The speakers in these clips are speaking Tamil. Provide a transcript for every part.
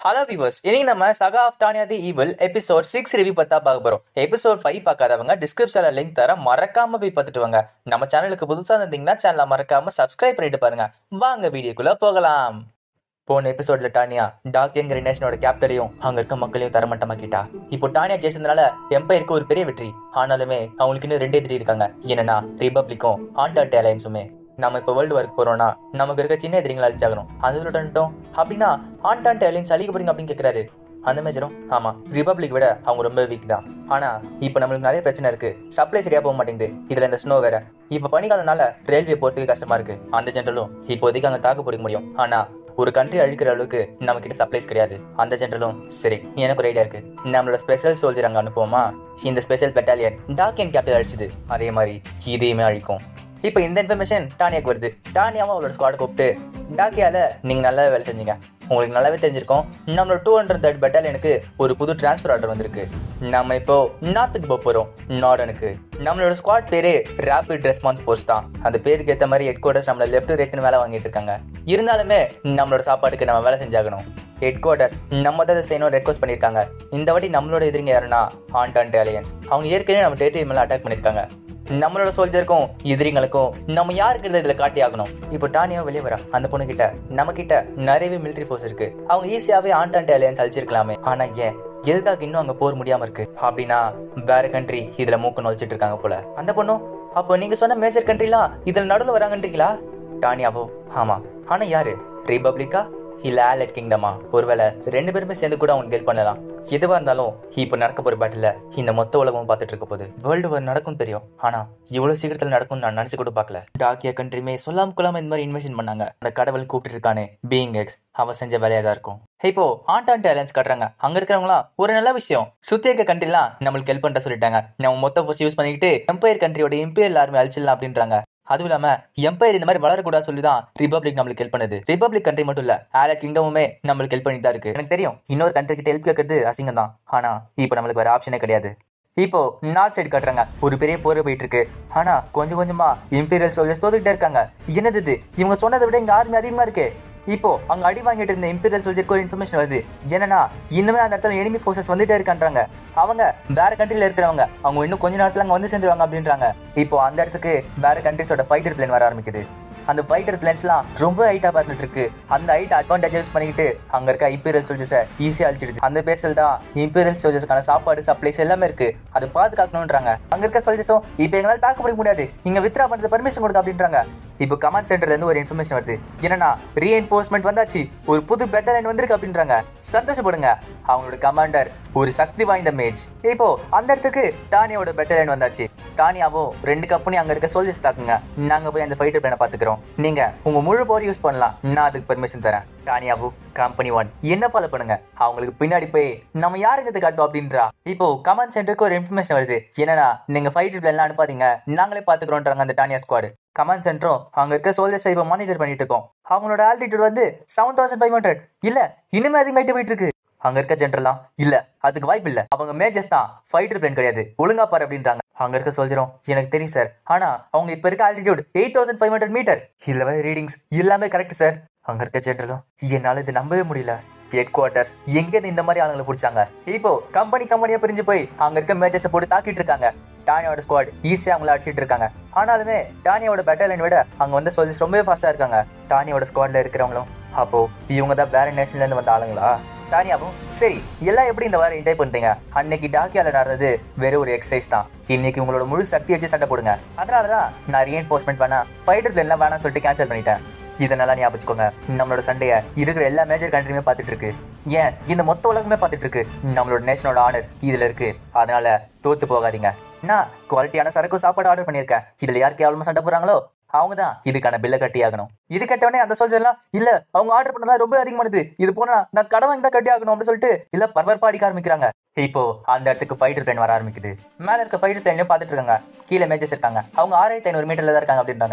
ஹலோ வியூவர்ஸ் இன்னைக்கு நம்ம saga of Tanya the evil episode six review பத்தா பார்க்க போறோம் எபிசோட் ஃபைவ் பார்க்காதவங்க டிஸ்கிரிப்ஷன்ல லிங்க் தர மறக்காம போய் பார்த்துட்டு வாங்க நம்ம சேனலுக்கு புதுசா இருந்தீங்கன்னா சேனலை மறக்காம சப்ஸ்கிரைப் பண்ணிட்டு பாருங்க வாங்க வீடியோக்குள்ள போகலாம் போன எபிசோட்ல டானியா டாக்கியங்கிற நேஷனோட கேப்டரையும் அங்க இருக்க மக்களையும் தரமட்டமாக்கிட்டா இப்போ டானியா ஜெயிச்சதுனால எம்பையருக்கு ஒரு பெரிய வெற்றி ஆனாலுமே அவங்களுக்கு இன்னும் ரெண்டே எதிரி இருக்காங்க என்னன்னா ரிபப்ளிக்கும் ஆண்டாட் அலையன்ஸுமே நம்ம இப்போ வேர்ல்டு ஒர்க் போறோம்னா நமக்கு இருக்க சின்ன எதிரிங்களை அழிச்சாகணும் அது விட்டுட்டோம் அப்படின்னா ஆண்டான் அலையன்ஸ் அழிக்க போறீங்க அப்படின்னு கேட்குறாரு அந்த மேஜரும் ஆமா ரிபப்ளிக் விட அவங்க ரொம்ப வீக் தான் ஆனா இப்போ நம்மளுக்கு நிறைய பிரச்சனை இருக்கு சப்ளை சரியா போக மாட்டேங்குது இதுல இந்த ஸ்னோ வேற இப்போ பனிக்காலனால ரயில்வே போறதுக்கு கஷ்டமா இருக்கு அந்த ஜென்ரலும் இப்போதைக்கு அங்க தாக்கு பிடிக்க முடியும் ஆனா ஒரு கண்ட்ரி அழிக்கிற அளவுக்கு நம்ம கிட்ட சப்ளைஸ் கிடையாது அந்த ஜென்ரலும் சரி எனக்கு ஒரு ஐடியா இருக்கு நம்மளோட ஸ்பெஷல் சோல்ஜர் அங்க அனுப்புவோமா இந்த ஸ்பெஷல் பெட்டாலியன் டாக் அண்ட் கேபிட்டல் அழிச்சுது அதே மாதிரி இதையுமே அழிக்கும் இப்போ இந்த இன்ஃபர்மேஷன் டானியாக்கு வருது டானியாவும் அவளோட ஸ்குவாட் கூப்பிட்டு டாக்கியால நீங்க நல்லா வேலை செஞ்சீங்க உங்களுக்கு நல்லாவே தெரிஞ்சிருக்கும் நம்மளோட டூ ஹண்ட்ரட் தேர்ட் பெட்டாலியனுக்கு ஒரு புது டிரான்ஸ்ஃபர் ஆர்டர் வந்திருக்கு நம்ம இப்போ நார்த்துக்கு போக போறோம் நார்டனுக்கு நம்மளோட ஸ்குவாட் பேரு ரேபிட் ரெஸ்பான்ஸ் ஃபோர்ஸ் தான் அந்த பேருக்கு ஏற்ற மாதிரி ஹெட் குவார்டர்ஸ் நம்மள லெஃப்ட் ரைட்னு வேலை வாங்கிட்டு இருக்காங்க இருந்தாலுமே நம்மளோட சாப்பாடுக்கு நம்ம வேலை செஞ்சாகணும் ஹெட் குவார்டர்ஸ் நம்ம தான் இதை செய்யணும் ரெக்வஸ்ட் பண்ணியிருக்காங்க இந்த வாட்டி நம்மளோட எதிரிங்க யாருன்னா ஆண்டான்ட் அலையன்ஸ் அவங்க ஏற்கனவே நம்ம டேட்டரி மேலே அட்டாக் பண்ணியிருக்காங்க நம்மளோட சோல்ஜருக்கும் எதிரிங்களுக்கும் நம்ம யாருக்கு இதுல காட்டி ஆகணும் இப்போ டானியா வெளியே வரா அந்த பொண்ணு கிட்ட நம்ம கிட்ட நிறையவே மிலிட்டரி ஃபோர்ஸ் இருக்கு அவங்க ஈஸியாவே ஆண்டான்ட் அலையன்ஸ் அழிச்சிருக்கலாமே ஆனா ஏன் எதுக்காக இன்னும் அங்க போர் முடியாம இருக்கு அப்படின்னா வேற கண்ட்ரி இதுல மூக்கு நுழைச்சிட்டு இருக்காங்க போல அந்த பொண்ணும் அப்போ நீங்க சொன்ன மேஜர் கண்ட்ரிலாம் இதுல நடுவில் வராங்கன்றீங்களா டானியாவோ ஆமா ஆனா யாரு ரிபப்ளிக்கா இல்ல ஆலட் கிங்டமா ஒருவேளை ரெண்டு பேருமே சேர்ந்து கூட அவனுக்கு ஹெல்ப் பண்ணலாம் எதுவா இருந்தாலும் இப்ப நடக்க போற பேட்டில் இந்த மொத்த உலகமும் பார்த்துட்டு இருக்க போகுது வேர்ல்டு வார் நடக்கும் தெரியும் ஆனா இவ்வளவு சீக்கிரத்துல நடக்கும் நான் நினைச்சு கூட பார்க்கல டாக்கியா கண்ட்ரிமே சொல்லாம கொள்ளாம இந்த மாதிரி இன்வெஷன் பண்ணாங்க அந்த கடவுள் கூப்பிட்டு இருக்கானே பீயிங் எக்ஸ் அவ செஞ்ச வேலையா தான் இருக்கும் இப்போ ஆண்டான் அலையன்ஸ் காட்டுறாங்க அங்க இருக்கிறவங்களாம் ஒரு நல்ல விஷயம் சுத்தி இருக்க கண்ட்ரிலாம் நம்மளுக்கு ஹெல்ப் பண்ண சொல்லிட்டாங்க நம்ம மொத்த ஃபோர்ஸ் யூஸ் பண்ணிக்கிட்டு எம்பையர் கண்ட்ரியோட இம்பீரியல் ஆர்மி அழிச்சிடலாம் அப்படின்றாங்க அதுவும் இல்லாம எம்பையர் இந்த மாதிரி வளரக்கூடாது சொல்லி தான் ரிபப்ளிக் நம்மளுக்கு ஹெல்ப் பண்ணுது ரிபப்ளிக் கண்ட்ரி மட்டும் இல்ல ஆலட் கிங்டமுமே நம்மளுக்கு ஹெல்ப் பண்ணிட்டு தான் இருக்கு எனக்கு தெரியும் இன்னொரு கண்ட்ரி கிட்ட ஹெல்ப் கேட்கறது அசிங்கம் தான் ஆனா இப்போ நம்மளுக்கு வேற ஆப்ஷனே கிடையாது இப்போ நார்த் சைடு கட்டுறாங்க ஒரு பெரிய போர் போயிட்டு இருக்கு ஆனா கொஞ்சம் கொஞ்சமா இம்பீரியல் சோல்ஜர்ஸ் தோத்துக்கிட்டே இருக்காங்க என்னது இது இவங்க சொன்னதை விட இங்க ஆர்மி அதிகமா இருக்கு இப்போ அங்க அடி வாங்கிட்டு இருந்த இம்பீரியல் சோல்ஜருக்கு ஒரு இன்ஃபர்மேஷன் வருது என்னன்னா இன்னுமே அந்த இடத்துல எனிமி ஃபோர்ஸஸ் வந்துட்டே இருக்கான்றாங்க அவங்க வேற கண்ட்ரில இருக்கிறவங்க அவங்க இன்னும் கொஞ்ச நேரத்துல அங்க வந்து சேர்ந்துருவாங்க அப்படின்றாங்க இப்போ அந்த இடத்துக்கு வேற கண்ட்ரிஸோட ஃபைட்டர் பிளேன் வர ஆரம்பிக்குது அந்த ஃபைட்டர் பிளான்ஸ்லாம் ரொம்ப ஹைட்டா பார்த்துட்டு இருக்கு அந்த ஹைட் அட்வான்டேஜ் யூஸ் பண்ணிக்கிட்டு அங்க இருக்க இம்பீரியல் சோல்ஜர்ஸை ஈஸியா அழிச்சிடுது அந்த பேசல் தான் இம்பீரியல் சோல்ஜர்ஸ்க்கான சாப்பாடு சப்ளைஸ் எல்லாமே இருக்கு அது பாதுகாக்கணும்ன்றாங்க அங்க இருக்க சோல்ஜர்ஸும் இப்போ எங்களால் தாக்கு பிடிக்க முடியாது இங்க வித்ரா பண்றது பர்மிஷன் கொடுங்க அப்படின்றாங்க இப்போ கமாண்ட் சென்டர்ல இருந்து ஒரு இன்ஃபர்மேஷன் வருது என்னன்னா ரீஎன்ஃபோர்ஸ்மெண்ட் வந்தாச்சு ஒரு புது பெட்டலைன் வந்திருக்கு அப்படின்றாங்க சந்தோஷப்படுங்க அவங்களோட கமாண்டர் ஒரு சக்தி வாய்ந்த மேஜ் இப்போ அந்த இடத்துக்கு டானியாவோட பெட்டலைன் வந்தாச்சு டானியாவும் ரெண்டு கம்பெனி அங்க இருக்க சோல்ஜர்ஸ் தாக்குங்க நாங்க போய் அந்த ஃபைட்டர் பிளான பாத்துக்கிறோம் நீங்க உங்க முழு போர் யூஸ் பண்ணலாம் நான் அதுக்கு பெர்மிஷன் தரேன் டானியாவும் கம்பெனி ஒன் என்ன ஃபாலோ பண்ணுங்க அவங்களுக்கு பின்னாடி போய் நம்ம யாருங்கிறது காட்டுவோம் அப்படின்றா இப்போ கமாண்ட் சென்டருக்கு ஒரு இன்ஃபர்மேஷன் வருது என்னன்னா நீங்க ஃபைட்டர் பிளான்லாம் அனுப்பாதீங்க நாங்களே பாத்துக்கிறோம்ன்றாங்க அந்த டானியா ஸ்குவாடு கமாண்ட் சென்டரும் அங்க இருக்க சோல்ஜர்ஸ் இப்போ மானிட்டர் பண்ணிட்டு இருக்கோம் அவங்களோட ஆல்டிடியூட் வந்து செவன் தௌசண்ட் ஃபைவ் ஹண்ட்ரட் இல்ல இன்னுமே அதிகமாயிட்டு போயிட்டு இருக்கு அங்க இருக்க ஜென்ரலாம் இல்ல அதுக்கு வாய்ப்பு இல்ல அவங்க மேஜர்ஸ் தான் ஃபைட்டர் பிளேன் கிடையாது ஒழுங்கா பாரு அப்படின்றாங்க அங்க இருக்க சோல்ஜரும் எனக்கு தெரியும் சார் ஆனா அவங்க இப்ப இருக்க altitude eight thousand five hundred metre இல்லவே ரீடிங்ஸ் எல்லாமே கரெக்ட் சார் அங்க இருக்க ஜென்ரலும் என்னால இது நம்பவே முடியல ஹெட் குவார்ட்டர்ஸ் எங்க இந்த மாதிரி ஆளுங்களை பிடிச்சாங்க இப்போ கம்பெனி கம்பெனியா பிரிஞ்சு போய் அங்க இருக்க மேட்சஸ் போட்டு தாக்கிட்டு இருக்காங்க டானியோட ஸ்குவாட் ஈஸியா அவங்கள அடிச்சிட்டு இருக்காங்க ஆனாலுமே டானியோட பெட்டாலியன் விட அங்க வந்து சோல்ஜர்ஸ் ரொம்பவே ஃபாஸ்டா இருக்காங்க டானியோட ஸ்குவாட்ல இருக்கிறவங்களும் அப்போ இவங்க தான் வேற நேஷன்ல இருந்து வந்த ஆளுங்களா டானியாவும் சரி எல்லாம் எப்படி இந்த வாரம் என்ஜாய் பண்றீங்க அன்னைக்கு டாக்கியால நடந்தது வெறும் ஒரு எக்ஸசைஸ் தான் இன்னைக்கு உங்களோட முழு சக்தி வச்சு சண்டை போடுங்க அதனாலதான் நான் ரீஎன்ஃபோர்ஸ்மெண்ட் பண்ண ஃபைட்டர் பிளேன்லாம் வேணாம்னு சொல்லிட்டு கேன்சல் பண்ணிட்டேன் இதை நல்லா ஞாபகம் வச்சுக்கோங்க நம்மளோட சண்டைய இருக்கிற எல்லா மேஜர் கண்ட்ரியுமே பார்த்துட்டு இருக்கு ஏன் இந்த மொத்த உலகமே பார்த்துட்டு இருக்கு நம்மளோட நேஷனோட ஆனர் இதுல இருக்கு அதனால தோத்து போகாதீங்க நான் குவாலிட்டியான சரக்கு சாப்பாடு ஆர்டர் பண்ணியிருக்கேன் இதுல யார் கேவலமா சண்டை போறாங்களோ அவங்க தான் இதுக்கான பில்லை கட்டி ஆகணும் இது கட்டவனே அந்த சோல்ஜர்லாம் இல்ல அவங்க ஆர்டர் பண்ணதா ரொம்ப அதிகமானது இது போனா நான் கடை வாங்கி தான் கட்டி ஆகணும் அப்படின்னு சொல்லிட்டு இல்ல பரபரப்பா அடிக்க ஆரம்பிக்கிறாங்க இப்போ அந்த இடத்துக்கு ஃபைட்டர் பிளேன் வர ஆரம்பிக்குது மேல இருக்க ஃபைட்டர் பிளேன்லயும் பார்த்துட்டு இருக்காங்க கீழே மேஜஸ் இருக்காங்க அவங்க ஆறாயிரத்தி ஐநூறு மீட்டர்ல தான் இருக்காங்க அப்படின்றாங்க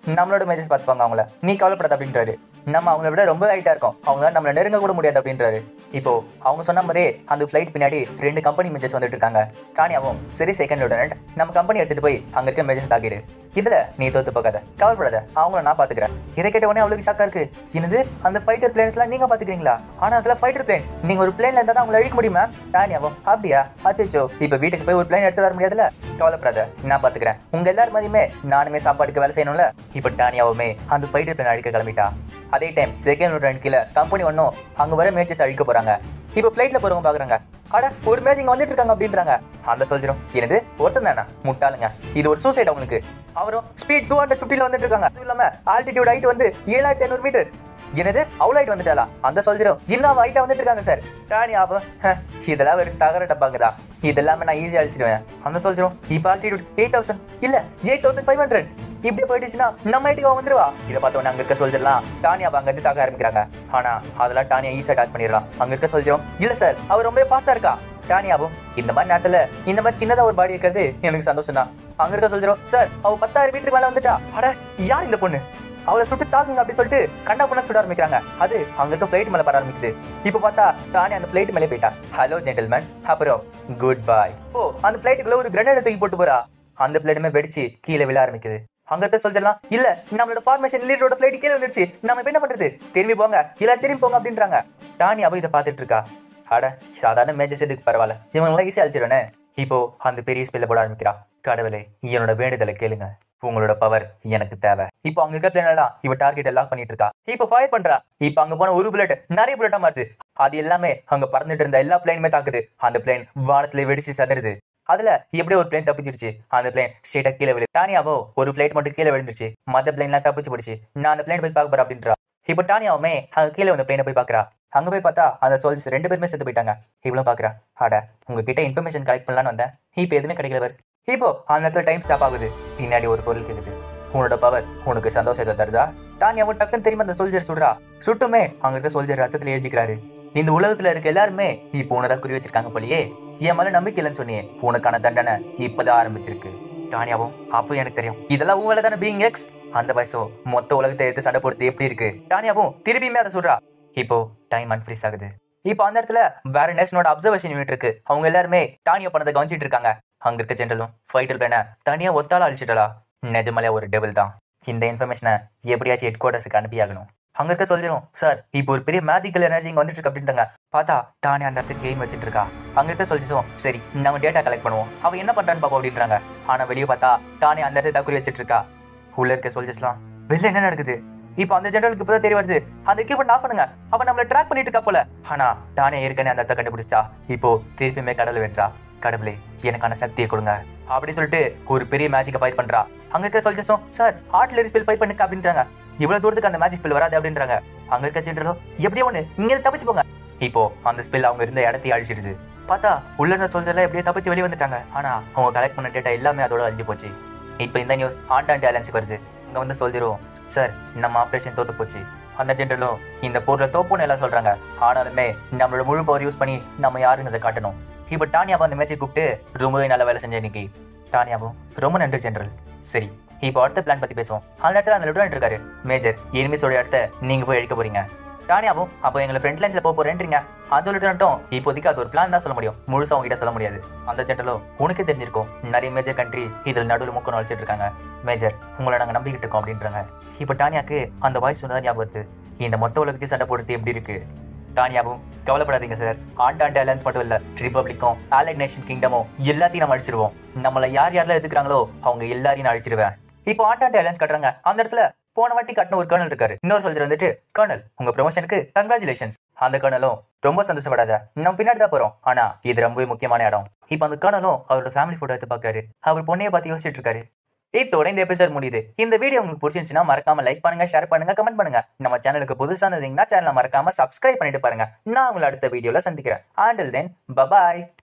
நம்மளோட மேஜஸ் பார்த்துப்பாங்க அவங்கள நீ கவலைப்படாத அப்படின்றாரு நம்ம அவங்கள விட ரொம்ப ஹைட்டா இருக்கோம் அவங்க நம்மள நெருங்க கூட முடியாது அப்படின்றாரு இப்போ அவங்க சொன்ன மாதிரியே அந்த ஃபிளைட் பின்னாடி ரெண்டு கம்பெனி மேஜஸ் வந்துட்டு இருக்காங்க டானியாவும் சரி செகண்ட் லெப்டினன்ட் நம்ம கம்பெனி எடுத்துட்டு போய் அங்க இருக்க மேஜஸ் தாக்கிடு இதுல நீ தோத்து பார்க்காத கவலைப்படாத அவங்கள நான் பாத்துக்கிறேன் இதை கேட்ட உடனே அவளுக்கு ஷாக்கா இருக்கு என்னது அந்த ஃபைட்டர் பிளேன்ஸ் எல்லாம் நீங்க பாத்துக்கிறீங்களா ஆனா அதுல ஃபைட்டர் பிளேன் நீங்க ஒரு பிளேன்ல இருந்தா தான் அவங்களை அழிக்க முடியுமா டானியாவும் அப்படியா அச்சோ இப்ப வீட்டுக்கு போய் ஒரு பிளேன் எடுத்து வர முடியாதுல கவலைப்படாத நான் பாத்துக்கிறேன் உங்க எல்லார் மாதிரியுமே நானுமே சாப்பாட்டுக்கு வேலை செய்யணும்ல இப்ப டானியாவுமே அந்த ஃபைட்டர் பிளேன் அழிக்க கிளம்பிட்டா அதே டைம் செகண்ட் நூற்றாண்டு கீழே கம்பெனி ஒன்றும் அங்க வர மேட்சஸ் அழிக்க போறாங்க இப்போ ஃபிளைட்ல போறவங்க பாக்குறாங்க அட ஒரு மேட்ச் இங்க வந்துட்டு இருக்காங்க அப்படின்றாங்க அந்த சொல்லிடும் என்னது ஒருத்தன் தானே முட்டாளுங்க இது ஒரு சூசைட் அவனுக்கு அவரும் ஸ்பீட் டூ ஹண்ட்ரட் ஃபிஃப்டில வந்துட்டு இருக்காங்க அதுவும் இல்லாம ஆல்டிடியூட் ஹைட் வந்து ஏழாயிரத்தி ஐநூறு மீட்டர் என்னது அவ்வளோ ஹைட் வந்துட்டாளா அந்த சொல்லிடும் இன்னும் ஹைட்டா வந்துட்டு இருக்காங்க சார் டானி ஆகும் இதெல்லாம் ஒரு தகர டப்பாங்கதா இதெல்லாமே நான் ஈஸியா அழிச்சிடுவேன் அந்த சொல்லிடும் இப்போ ஆல்டிடியூட் எயிட் தௌசண்ட் இல்ல எயிட் தௌசண்ட் ஃபைவ் ஹண்ட்ரட் இப்படி போயிடுச்சுன்னா நம்ம ஹைட்டுக்கு அவன் வந்துருவா இதை பார்த்தோன்னே அங்க இருக்க சொல்லிடலாம் டானியா அங்க இருந்து தாக்க ஆரம்பிக்கிறாங்க ஆனா அதெல்லாம் டானியா ஈஸியா டாச் பண்ணிடலாம் அங்க இருக்க சொல்லிடும் இல்ல சார் அவர் ரொம்ப ஃபாஸ்டா இருக்கா டானியாவும் இந்த மாதிரி நேரத்துல இந்த மாதிரி சின்னதா ஒரு பாடி இருக்கிறது எனக்கு சந்தோஷம் தான் அங்க இருக்க சொல்லிடும் சார் அவ பத்தாயிரம் மீட்டருக்கு மேல வந்துட்டா அட யார் இந்த பொண்ணு அவளை சுட்டு தாக்குங்க அப்படி சொல்லிட்டு கண்ணா பொண்ணா சுட ஆரம்பிக்கிறாங்க அது அங்க இருக்க ஃபிளைட் மேல பட ஆரம்பிக்குது இப்போ பார்த்தா டானி அந்த ஃபிளைட் மேலே போயிட்டா ஹலோ ஜென்டில்மேன் அப்புறம் குட் பை ஓ அந்த ஃபிளைட்டுக்குள்ள ஒரு கிரனேட் தூக்கி போட்டு போறா அந்த பிளேடுமே வெடிச்சு கீழே விழ ஆரம்பிக்குது அங்க இருக்க சொல்லிடலாம் இல்ல நம்மளோட ஃபார்மேஷன் லீடரோட ஃபிளைட் கீழே வந்துருச்சு நம்ம இப்ப என்ன பண்றது திரும்பி போங்க எல்லாரும் திரும்பி போங்க அப்படின்றாங்க டானி அவ இதை பார்த்துட்டு இருக்கா அட சாதாரண மேஜஸ் எதுக்கு பரவாயில்ல இவங்களாம் ஈஸியா அழிச்சிருவேனே இப்போ அந்த பெரிய ஸ்பெல்ல போட ஆரம்பிக்கிறா கடவுளே என்னோட வேண்டுதலை கேளுங்க உங்களோட பவர் எனக்கு தேவை இப்போ அங்க இருக்க பிளேன் எல்லாம் இவ டார்கெட் லாக் பண்ணிட்டு இருக்கா இப்போ ஃபயர் பண்றா இப்போ அங்க போன ஒரு புல்லட் நிறைய புல்லட்டா மாறுது அது எல்லாமே அங்க பறந்துட்டு இருந்த எல்லா பிளேனுமே தாக்குது அந்த பிளேன் வானத்துல வெடிச்சு சதுருது அதுல எப்படியோ ஒரு பிளேன் தப்பிச்சிருச்சு அந்த பிளேன் ஸ்ட்ரெயிட்டா கீழே விழு டானியாவோ ஒரு ஃபிளைட் மட்டும் கீழே விழுந்துருச்சு மத்த பிளேன்லாம் தப்பிச்சு போடுச்சு நான் அந்த பிளேன் போய் பார்க்க போறேன் அப்படின்றா இப்போ டானியாவுமே அங்க கீழே வந்து பிளேனை போய் பாக்குறா அங்க போய் பார்த்தா அந்த சோல்ஜர்ஸ் ரெண்டு பேருமே செத்து போயிட்டாங்க இவ்வளவு பாக்குறா அட உங்ககிட்ட இன்ஃபர்மேஷன் கலெக்ட் பண்ணலான்னு வந்தேன் இப்போ எதுவுமே கிடைக்கல பாரு இப்போ அந்த இடத்துல டைம் ஸ்டாப் ஆகுது பின்னாடி ஒரு பொருள் கேக்குது உன்னோட பவர் உனக்கு சந்தோஷத்தை தருதா டானியாவும் டக்குன்னு திரும்ப அந்த சோல்ஜர் சுடுறா சுட்டுமே அங்க இருக்க சோல்ஜர் ரத்தத்துல எழுதிக்கிறாரு இந்த உலகத்துல இருக்க எல்லாருமே இப்போ உனதான் குறி வச்சிருக்காங்க போலயே என் மேல நம்பிக்கை இல்லைன்னு சொன்னியே உனக்கான தண்டனை இப்பதான் ஆரம்பிச்சிருக்கு டானியாவும் அப்போ எனக்கு தெரியும் இதெல்லாம் உன் வேலை தானே பீங் எக்ஸ் அந்த வயசோ மொத்த உலகத்தை எடுத்து சண்டை போடுறது எப்படி இருக்கு டானியாவும் திரும்பியுமே அதை சொல்றா இப்போ டைம் அன்ஃப்ரீஸ் ஆகுது இப்போ அந்த இடத்துல வேற நேஷனோட அப்சர்வேஷன் யூனிட் இருக்கு அவங்க எல்லாருமே டானியா பண்ணதை கவனிச்சிட்டு இருக்காங்க அங்க இருக்க ஜென்ரலும் ஃபைட்டர் பிளேனை தனியா ஒத்தால அழிச்சிட்டலா நிஜமாலே ஒரு டெபிள் தான் இந்த இன்ஃபர்மேஷனை எப்படியாச்சும் ஹெட் குவார்டர்ஸுக்கு அனுப்பி ஆகணும் அங்க இருக்க சொல்லிடும் சார் இப்போ ஒரு பெரிய மேஜிக்கல் எனர்ஜி இங்க வந்துட்டு இருக்கு அப்படின்றாங்க பார்த்தா டானி அந்த இடத்துக்கு கேம் வச்சிட்டு இருக்கா அங்க இருக்க சொல்லிச்சோம் சரி நம்ம டேட்டா கலெக்ட் பண்ணுவோம் அவ என்ன பண்றான்னு பாப்போம் அப்படின்றாங்க ஆனா வெளியே பார்த்தா டானி அந்த இடத்துல தக்குறி வச்சிட்டு இருக்கா உள்ள இருக்க சொல்ஜர்ஸ்லாம் வெளில என்ன நடக்குது இப்போ அந்த ஜெனரலுக்கு இப்பதான் தெரிய வருது அந்த எக்யூப்மெண்ட் ஆஃப் பண்ணுங்க அவ நம்மள ட்ராக் பண்ணிட்டு இருக்கா போல ஆனா டானே ஏற்கனவே அந்த இடத்த கண்டுபிடிச்சா இப்போ திருப்பியுமே கடவுள் வென்றா கடவுளே எனக்கான சக்தியை கொடுங்க அப்படி சொல்லிட்டு ஒரு பெரிய மேஜிக்கை ஃபைட் பண்றா அங்க இருக்க சொல்ஜர்ஸும் சார் ஆர்ட்லரி ஸ்பெல் ஃபைட் பண்ணுங்க அப்படின்றாங்க இவ்வளவு தூரத்துக்கு அந்த மேஜிக் ஸ்பெல் வராது அப்படின்றாங்க அங்க இருக்க ஜெனரலோ எப்படியோ ஒண்ணு இங்க இருந்து தப்பிச்சு போங்க இப்போ அந்த ஸ்பெல் அவங்க இருந்த இடத்தையும் அழிச்சிடுது பார்த்தா உள்ள இருந்த சொல்ஜர்லாம் எப்படியோ தப்பிச்சு வெளியே வந்துட்டாங்க ஆனா அவங்க கலெக்ட் பண்ண டேட்டா எல்லாமே அதோட அழிஞ்சு போச்சு இப்போ இந்த நியூஸ் ஆண்டாண்டி அலைன்ஸுக்கு வருது அங்க வந்து சொல்லிடுவோம் சார் நம்ம ஆப்ரேஷன் தோத்து போச்சு அந்த ஜென்ரலும் இந்த போர்ல தோப்புன்னு எல்லாம் சொல்றாங்க ஆனாலுமே நம்மளோட முழு பவர் யூஸ் பண்ணி நம்ம யாருங்கிறத காட்டணும் இப்போ டானியாவை அந்த மேட்சை கூப்பிட்டு ரொம்பவே நல்ல வேலை செஞ்ச இன்னைக்கு டானியாவும் ரொம்ப நன்றி ஜெனரல் சரி இப்போ அடுத்த பிளான் பத்தி பேசுவோம் அந்த இடத்துல அந்த லெப்டினன்ட் இருக்காரு மேஜர் எனிமிஸோட இடத்த நீங்க போய் அழிக்க போறீங்க டானியாவும் அப்போ எங்களை ஃப்ரண்ட் லைன்ஸ்ல போக போறேன்றீங்க அது லெப்டினட்டும் இப்போதைக்கு அது ஒரு பிளான் தான் சொல்ல முடியும் முழுசா உங்ககிட்ட சொல்ல முடியாது அந்த ஜெனரலும் உனக்கு தெரிஞ்சிருக்கும் நிறைய மேஜர் கண்ட்ரி இதில் நடுவில் முக்கம் நுழைச்சிட்டு இருக்காங்க மேஜர் உங்களை நாங்கள் நம்பிக்கிட்டு இருக்கோம் அப்படின்றாங்க இப்போ டானியாக்கு அந்த வாய்ஸ் சொன்னதான் ஞாபகம் வருது இந்த மொத்த உலகத்தையும் சண்டை போடுறது எப்படி இருக்கு டானியாவும் கவலைப்படாதீங்க சார் ஆண்டாண்ட அலையன்ஸ் மட்டும் இல்ல ரிப்பப்ளிக்கும் ஆலைட் நேஷன் கிங்டமும் எல்லாத்தையும் நம்ம அழிச்சிருவோம் நம்மள யார் யாரெல்லாம் எதுக்குறாங்களோ அவங்க எல்லாரையும் நான் அழிச்சிருவேன் இப்போ ஆண்டாண்ட அலையன்ஸ் கட்டுறாங்க அந்த இடத்துல போன வாட்டி கட்டின ஒரு கர்னல் இருக்காரு இன்னொரு சொல்ஜர் வந்துட்டு கர்னல் உங்க ப்ரொமோஷனுக்கு கங்க்ராச்சுலேஷன்ஸ் அந்த கர்னலும் ரொம்ப சந்தோஷப்படாத நம்ம பின்னாடி தான் போறோம் ஆனா இது ரொம்பவே முக்கியமான இடம் இப்போ அந்த கர்னலும் அவரோட ஃபேமிலி போட்டோ எடுத்து பார்க்கறாரு அவர் பொண்ணைய பார்த்து யோசிச்சுட்டு இருக்காரு இதோட இந்த எபிசோட் முடியுது இந்த வீடியோ உங்களுக்கு பிடிச்சிருந்துச்சுன்னா மறக்காம லைக் பண்ணுங்க ஷேர் பண்ணுங்க கமெண்ட் பண்ணுங்க நம்ம சேனலுக்கு புதுசா இருந்தீங்கன்னா சேனலை மறக்காம சப்ஸ்கிரைப் பண்ணிட்டு பாருங்க நான் உங்களை அடுத்த வீடியோல சந்திக்கிறேன் ஆண்டில் தென் பபாய்